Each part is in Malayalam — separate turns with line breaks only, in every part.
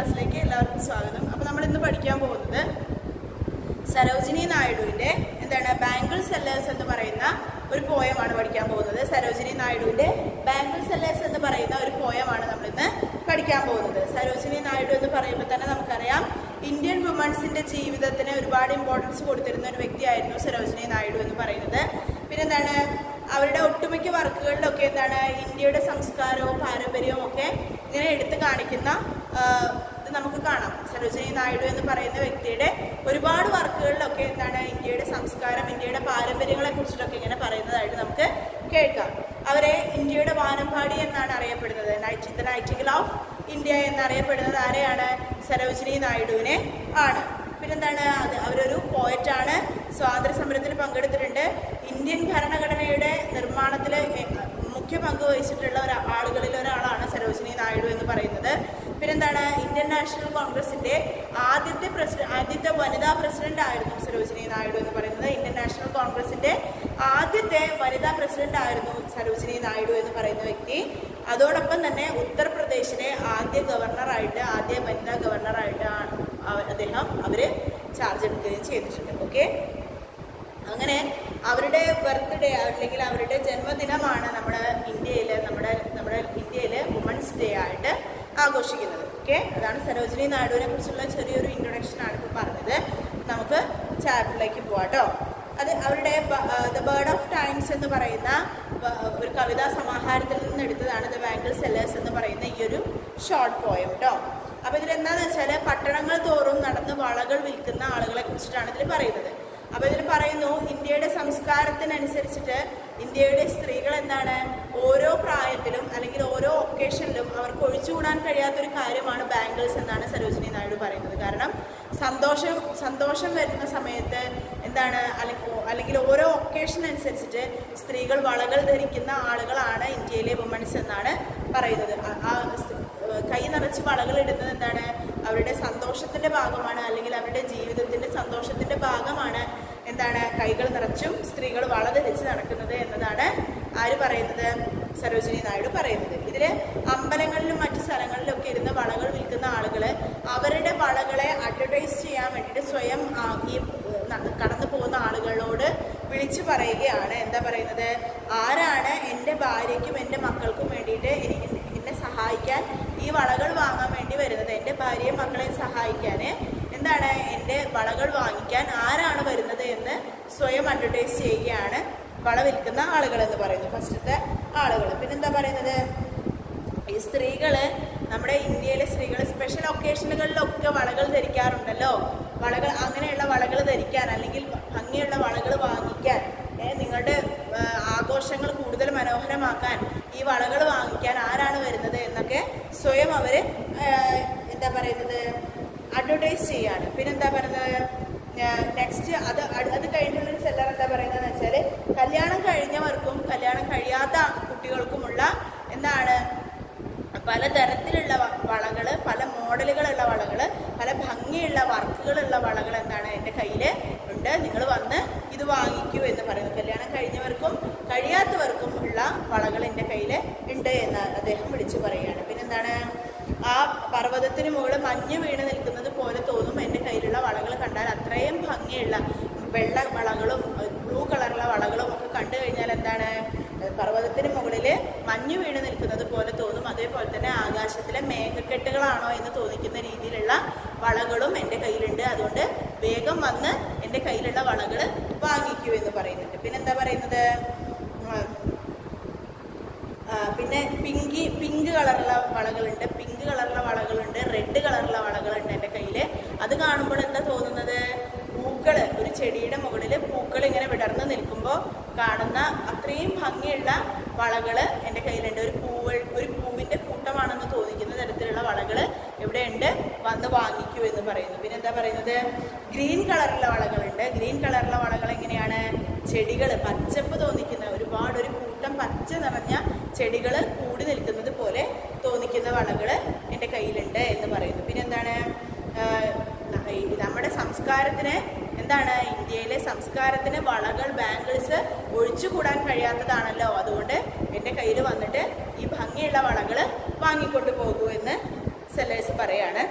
ക്ലാസ്സിലേക്ക് എല്ലാവർക്കും സ്വാഗതം അപ്പോൾ നമ്മൾ ഇന്ന് പഠിക്കാൻ പോകുന്നത് സരോജിനി നായിഡുവിൻ്റെ എന്താണ് ബാംഗിൾ സെല്ലേഴ്സ് എന്ന് പറയുന്ന ഒരു പോയമാണ് പഠിക്കാൻ പോകുന്നത് സരോജിനി നായിഡുവിൻ്റെ ബാംഗിൾ സെല്ലേഴ്സ് എന്ന് പറയുന്ന ഒരു പോയമാണ് നമ്മൾ ഇന്ന് പഠിക്കാൻ പോകുന്നത് സരോജിനി നായിഡു എന്ന് പറയുമ്പോൾ തന്നെ നമുക്കറിയാം ഇന്ത്യൻ വുമൺസിന്റെ ജീവിതത്തിന് ഒരുപാട് ഇമ്പോർട്ടൻസ് കൊടുത്തിരുന്ന ഒരു വ്യക്തിയായിരുന്നു സരോജിനി നായിഡു എന്ന് പറയുന്നത് പിന്നെന്താണ് അവരുടെ ഒട്ടുമിക്ക വർക്കുകളിലൊക്കെ എന്താണ് ഇന്ത്യയുടെ സംസ്കാരവും പാരമ്പര്യവും ഒക്കെ ഇങ്ങനെ എടുത്തു കാണിക്കുന്ന ആ, ഇത് നമുക്ക് കാണാം സരോജിനി നായിഡു എന്ന് പറയുന്ന വ്യക്തിയുടെ ഒരുപാട് വർക്കുകളിലൊക്കെ എന്താണ് ഇന്ത്യയുടെ സംസ്കാരം ഇന്ത്യയുടെ പാരമ്പര്യങ്ങളെ കുറിച്ചിട്ടൊക്കെ ഇങ്ങനെ പറയുന്നതായിട്ട് നമുക്ക് കേൾക്കാം അവരെ ഇന്ത്യയുടെ വാനമ്പാടി എന്നാണ് അറിയപ്പെടുന്നത് night the nightingale of India എന്നറിയപ്പെടുന്നത് ആരെയാണ് സരോജിനി നായിഡുവിനെ ആണ് പിന്നെന്താണ് അത് അവരൊരു പോയറ്റാണ് സ്വാതന്ത്ര്യ സമരത്തിൽ പങ്കെടുത്തിട്ടുണ്ട് ഇന്ത്യൻ ഭരണഘടനയുടെ നിർമ്മാണത്തിൽ മുഖ്യ പങ്ക് വഹിച്ചിട്ടുള്ള ഒരു ആളുകളിൽ ഒരാളാണ് സരോജിനി നായിഡു എന്ന് പറയുന്നത് പിന്നെന്താണ് ഇന്ത്യൻ നാഷണൽ കോൺഗ്രസിന്റെ ആദ്യത്തെ പ്രസിഡന്റ് ആദ്യത്തെ വനിതാ പ്രസിഡന്റ് ആയിരുന്നു സരോജിനി നായിഡു എന്ന് പറയുന്നത് ഇന്ത്യൻ നാഷണൽ കോൺഗ്രസിന്റെ ആദ്യത്തെ വനിതാ പ്രസിഡന്റ് ആയിരുന്നു സരോജിനി നായിഡു എന്ന് പറയുന്ന വ്യക്തി അതോടൊപ്പം തന്നെ ഉത്തർപ്രദേശിലെ ആദ്യ ഗവർണറായിട്ട് ആദ്യ വനിതാ ഗവർണറായിട്ട് ആണ് അവ- അദ്ദേഹം അവര് ചാർജ് എടുക്കുകയും ചെയ്തിട്ടുണ്ട് ഓക്കെ അങ്ങനെ അവരുടെ ബർത്ത്ഡേ അല്ലെങ്കിൽ അവരുടെ ജന്മദിനമാണ് നമ്മുടെ ഇന്ത്യയിൽ നമ്മുടെ നമ്മുടെ ഇന്ത്യയിൽ വുമൻസ് ഡേ ആയിട്ട് ആഘോഷിക്കുന്നത് ഓക്കെ അതാണ് സരോജിനി നായിഡുവിനെ കുറിച്ചുള്ള ചെറിയൊരു ഇൻട്രൊഡക്ഷൻ ആണ് ഇപ്പോൾ പറഞ്ഞത് നമുക്ക് ചാപ്റ്ററിലേക്ക് പോവാം കേട്ടോ അത് അവരുടെ ദ ബേർഡ് ഓഫ് ടൈംസ് എന്ന് പറയുന്ന ബ- ഒരു കവിതാ സമാഹാരത്തിൽ നിന്ന് എടുത്തതാണ് ദ ബാങ്കിൾ സെല്ലേഴ്സ് എന്ന് പറയുന്ന ഈ ഒരു ഷോർട്ട് പോയം കേട്ടോ അപ്പോൾ ഇതിൽ എന്താണെന്ന് വെച്ചാൽ പട്ടണങ്ങൾ തോറും നടന്ന് വളകൾ വിൽക്കുന്ന ആളുകളെ കുറിച്ചിട്ടാണ് ഇതിൽ പറയുന്നത് അപ്പോൾ ഇതിൽ പറയുന്നു ഇന്ത്യയുടെ സംസ്കാരത്തിനനുസരിച്ചിട്ട് ഇന്ത്യയുടെ സ്ത്രീകൾ എന്താണ് ഓരോ പ്രായത്തിലും അല്ലെങ്കിൽ ഓരോ ഒക്കേഷനിലും അവർക്ക് ഒഴിച്ചുകൂടാൻ കഴിയാത്തൊരു കാര്യമാണ് ബാംഗിൾസ് എന്നാണ് സരോജിനി നായിഡു പറയുന്നത് കാരണം സന്തോഷം സന്തോഷം വരുന്ന സമയത്ത് എന്താണ് അല്ലെങ്കിൽ അല്ലെങ്കിൽ ഓരോ ഒക്കേഷൻ അനുസരിച്ചിട്ട് സ്ത്രീകൾ വളകൾ ധരിക്കുന്ന ആളുകളാണ് ഇന്ത്യയിലെ വുമൺസ് എന്നാണ് പറയുന്നത് ആ- ആ സ്- കൈ നിറച്ച് വളകൾ ഇടുന്നത് എന്താണ് അവരുടെ സന്തോഷത്തിന്റെ ഭാഗമാണ് അല്ലെങ്കിൽ അവരുടെ ജീവിതത്തിന്റെ സന്തോഷത്തിന്റെ ഭാഗമാണ് എന്താണ് കൈകൾ നിറച്ചും സ്ത്രീകൾ വള ധരിച്ച് നടക്കുന്നത് എന്നതാണ് ആര് പറയുന്നത് സരോജിനി നായിഡു പറയുന്നത് ഇതില് അമ്പലങ്ങളിലും മറ്റു സ്ഥലങ്ങളിലും ഒക്കെ ഇരുന്ന് വളകൾ വിൽക്കുന്ന ആളുകള് അവരുടെ വളകളെ അഡ്വർടൈസ് ചെയ്യാൻ വേണ്ടിയിട്ട് സ്വയം ആ, ഈ ഏഹ്, ന- കടന്നു പോകുന്ന ആളുകളോട് വിളിച്ചു പറയുകയാണ് എന്താ പറയുന്നത് ആരാണ് എൻ്റെ ഭാര്യയ്ക്കും എൻ്റെ മക്കൾക്കും വേണ്ടിയിട്ട് എനിക്ക് എന്നെ സഹായിക്കാൻ ഈ വളകൾ വാങ്ങാൻ വേണ്ടി വരുന്നത് എൻ്റെ ഭാര്യയും മക്കളെയും സഹായിക്കാൻ എന്താണ് എൻ്റെ വളകൾ വാങ്ങിക്കാൻ ആരാണ് വരുന്നത് എന്ന് സ്വയം അഡ്വർടൈസ് ചെയ്യുകയാണ് വള വിൽക്കുന്ന ആളുകൾ എന്ന് പറയുന്നു ഫസ്റ്റത്തെ ആളുകൾ പിന്നെന്താ പറയുന്നത് ഈ സ്ത്രീകള് നമ്മുടെ ഇന്ത്യയിലെ സ്ത്രീകൾ സ്പെഷ്യൽ ഒക്കേഷനുകളിലൊക്കെ വളകൾ ധരിക്കാറുണ്ടല്ലോ വളകൾ അങ്ങനെയുള്ള വളകൾ ധരിക്കാൻ അല്ലെങ്കിൽ ഭംഗിയുള്ള വളകൾ വാങ്ങിക്കാൻ ഏ, നിങ്ങളുടെ ആ, ആഘോഷങ്ങൾ കൂടുതൽ മനോഹരമാക്കാൻ ഈ വളകൾ വാങ്ങിക്കാൻ ആരാണ് വരുന്നത് എന്നൊക്കെ സ്വയം അവര് ആ, എന്താ പറയുന്നത് അഡ്വർടൈസ് ചെയ്യാണ് പിന്നെന്താ പറയുന്നത് നെക്സ്റ്റ് അത് അത് അത് കഴിഞ്ഞിട്ടുള്ള ഒരു സെല്ലർ എന്താ പറയുന്നത് വെച്ചാൽ കല്യാണം കഴിഞ്ഞവർക്കും കല്യാണം കഴിയാത്ത കുട്ടികൾക്കുമുള്ള എന്താണ് പലതരത്തിലുള്ള വ- വളകള് പല മോഡലുകളുള്ള വളകള് പല ഭംഗിയുള്ള വർക്കുകളുള്ള വളകൾ എന്താണ് എൻ്റെ കയ്യിൽ ഉണ്ട് നിങ്ങൾ വന്ന് ഇത് വാങ്ങിക്കൂ എന്ന് പറയുന്നു കല്യാണം കഴിഞ്ഞവർക്കും കഴിയാത്തവർക്കും ഉള്ള വളകൾ എൻ്റെ കയ്യിൽ ഉണ്ട് എന്ന് അദ്ദേഹം വിളിച്ചു പറയുകയാണ് പിന്നെന്താണ് ആ പർവ്വതത്തിന് മുകളിൽ മഞ്ഞ് വീണ് നിൽക്കുന്നത് പോലെ തോന്നും എൻ്റെ കയ്യിലുള്ള വളകൾ കണ്ടാൽ അത്രയും ഭംഗിയുള്ള വെള്ള വളകളും ബ്ലൂ കളറുള്ള വളകളും ഒക്കെ കണ്ടു കഴിഞ്ഞാൽ എന്താണ് പർവ്വതത്തിന് മുകളിൽ മഞ്ഞ് വീണ് നിൽക്കുന്നത് പോലെ തോന്നും അതേപോലെ തന്നെ ആകാശത്തിലെ മേഘക്കെട്ടുകളാണോ എന്ന് തോന്നിക്കുന്ന രീതിയിലുള്ള വളകളും എൻ്റെ കയ്യിലുണ്ട് അതുകൊണ്ട് വേഗം വന്ന് എൻ്റെ കയ്യിലുള്ള വളകൾ വാങ്ങിക്കൂ എന്ന് പറയുന്നുണ്ട് പിന്നെന്താ പറയുന്നത് ആ, ആ, പിന്നെ പിങ്കി പിങ്ക് കളറുള്ള വളകളുണ്ട് പിങ്ക് കളറുള്ള വളകളുണ്ട് റെഡ് കളറുള്ള വളകളുണ്ട് എൻ്റെ കയ്യിൽ അത് കാണുമ്പോൾ എന്താ തോന്നുന്നത് പൂക്കൾ ഒരു ചെടിയുടെ മുകളിൽ പൂക്കൾ ഇങ്ങനെ വിടർന്ന് നിൽക്കുമ്പോൾ കാണുന്ന അത്രയും ഭംഗിയുള്ള വളകൾ എൻ്റെ കയ്യിലുണ്ട് ഒരു പൂവ് ഒരു പൂവിൻ്റെ കൂട്ടമാണെന്ന് തോന്നിക്കുന്ന തരത്തിലുള്ള വളകൾ ഇവിടെയുണ്ട് വന്ന് വാങ്ങിക്കൂ എന്ന് പറയുന്നു പിന്നെ എന്താ പറയുന്നത് ഗ്രീൻ കളറുള്ള വളകളുണ്ട് ഗ്രീൻ കളറുള്ള വളകൾ എങ്ങനെയാണ് ചെടികൾ പച്ചപ്പ് തോന്നിക്കുന്ന ഒരുപാട് ഒരു കൂട്ടം പച്ച നിറഞ്ഞ ചെടികൾ കൂടി നിൽക്കുന്നത് പോലെ തോന്നിക്കുന്ന വളകൾ എൻ്റെ കയ്യിലുണ്ട് എന്ന് പറയുന്നു പിന്നെ എന്താണ് ഈ നമ്മുടെ സംസ്കാരത്തിന് എന്താണ് ഇന്ത്യയിലെ സംസ്കാരത്തിന് വളകൾ ബാംഗിൾസ് ഒഴിച്ചുകൂടാൻ കഴിയാത്തതാണല്ലോ അതുകൊണ്ട് എൻ്റെ കയ്യിൽ വന്നിട്ട് ഈ ഭംഗിയുള്ള വളകൾ വാങ്ങിക്കൊണ്ട് പോകൂ എന്ന് സെല്ലേഴ്സ് പറയാണ്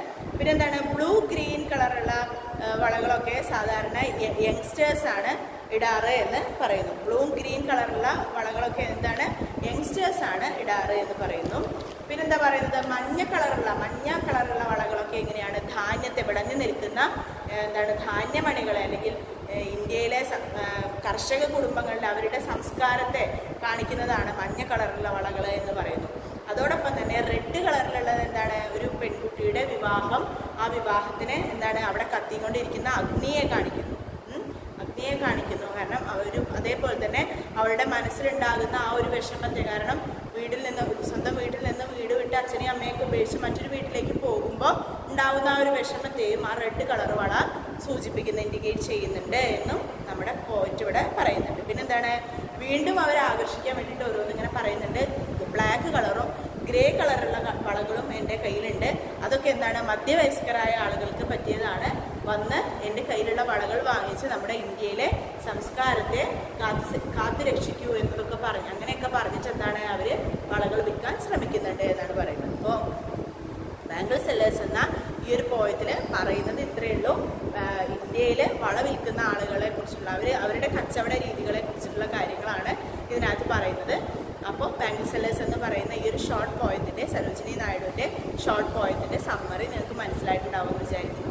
പിന്നെന്താണ് ബ്ലൂ ഗ്രീൻ കളറുള്ള ആ, വളകളൊക്കെ സാധാരണ യങ്സ്റ്റേഴ്സ് ആണ് ഇടാറ് എന്ന് പറയുന്നു ബ്ലൂ ഗ്രീൻ കളറുള്ള വളകളൊക്കെ എന്താണ് യങ്സ്റ്റേഴ്സ് ആണ് ഇടാറ് എന്ന് പറയുന്നു പിന്നെന്താ പറയുന്നത് മഞ്ഞ കളറുള്ള മഞ്ഞ കളറുള്ള വളകളൊക്കെ എങ്ങനെയാണ് ധാന്യത്തെ വിളഞ്ഞു നിൽക്കുന്ന ഏഹ്, എന്താണ് ധാന്യമണികളെ അല്ലെങ്കിൽ ഏഹ്, ഇന്ത്യയിലെ സ- ഏഹ്, കർഷക കുടുംബങ്ങളുടെ അവരുടെ സംസ്കാരത്തെ കാണിക്കുന്നതാണ് മഞ്ഞ കളറുള്ള വളകൾ എന്ന് പറയുന്നു അതോടൊപ്പം തന്നെ റെഡ് കളറിലുള്ളത് എന്താണ് ഒരു പെൺകുട്ടിയുടെ വിവാഹം ആ വിവാഹത്തിന് എന്താണ് അവിടെ കത്തിക്കൊണ്ടിരിക്കുന്ന അഗ്നിയെ കാണിക്കുന്നു ഉം. അഗ്നിയെ കാണിക്കുന്നു കാരണം ഒരു അതേപോലെ തന്നെ അവളുടെ മനസ്സിലുണ്ടാകുന്ന ആ ഒരു വിഷമത്തെ കാരണം വീട്ടിൽ നിന്ന് സ്വന്തം വീട്ടിൽ നിന്ന് വീട് വിട്ട് അച്ഛനെയും അമ്മയൊക്കെ ഉപേക്ഷിച്ച് മറ്റൊരു വീട്ടിലേക്ക് പോകുമ്പോൾ ഉണ്ടാകുന്ന ആ ഒരു വിഷമത്തെയും ആ റെഡ് കളർ വള സൂചിപ്പിക്കുന്ന ഇൻഡിക്കേറ്റ് ചെയ്യുന്നുണ്ട് എന്നും നമ്മുടെ പോയിന്റ് ഇവിടെ പറയുന്നുണ്ട് പിന്നെന്താണ് വീണ്ടും അവരെ ആകർഷിക്കാൻ വേണ്ടിയിട്ട് ഓരോന്ന് ഇങ്ങനെ പറയുന്നുണ്ട് ബ്ലാക്ക് കളറും ഗ്രേ കളറുള്ള ക- വളകളും എൻ്റെ കയ്യിലുണ്ട് അതൊക്കെ എന്താണ് മധ്യവയസ്കരായ ആളുകൾക്ക് പറ്റിയതാണ് വന്ന് എൻ്റെ കയ്യിലുള്ള വളകൾ വാങ്ങിച്ച് നമ്മുടെ ഇന്ത്യയിലെ സംസ്കാരത്തെ കാത്തു സ- കാത്തു രക്ഷിക്കൂ എന്നതൊക്കെ പറഞ്ഞ് അങ്ങനെയൊക്കെ പറഞ്ഞിട്ട് എന്താണ് അവർ വളകൾ വിൽക്കാൻ ശ്രമിക്കുന്നുണ്ട് എന്നാണ് പറയുന്നത് അപ്പോൾ ബാംഗിൾ സെല്ലേഴ്സ് എന്ന ഈ ഒരു പോയത്തിൽ പറയുന്നത് ഇത്രയേ ഉള്ളൂ ഇന്ത്യയിൽ വള വിൽക്കുന്ന ആളുകളെ കുറിച്ചുള്ള അവർ അവരുടെ കച്ചവട രീതികളെ കുറിച്ചുള്ള കാര്യങ്ങളാണ് ഇതിനകത്ത് പറയുന്നത് അപ്പോൾ ബാംഗിൾ സെല്ലേഴ്സ് എന്ന് പറയുന്ന ഈ ഒരു ഷോർട്ട് പോയത്തിൻ്റെ സരോജിനി നായിഡുവിൻ്റെ ഷോർട്ട് പോയത്തിൻ്റെ സമ്മറി നിങ്ങൾക്ക് മനസ്സിലായിട്ടുണ്ടാവുമെന്ന് വിചാരിക്കുന്നു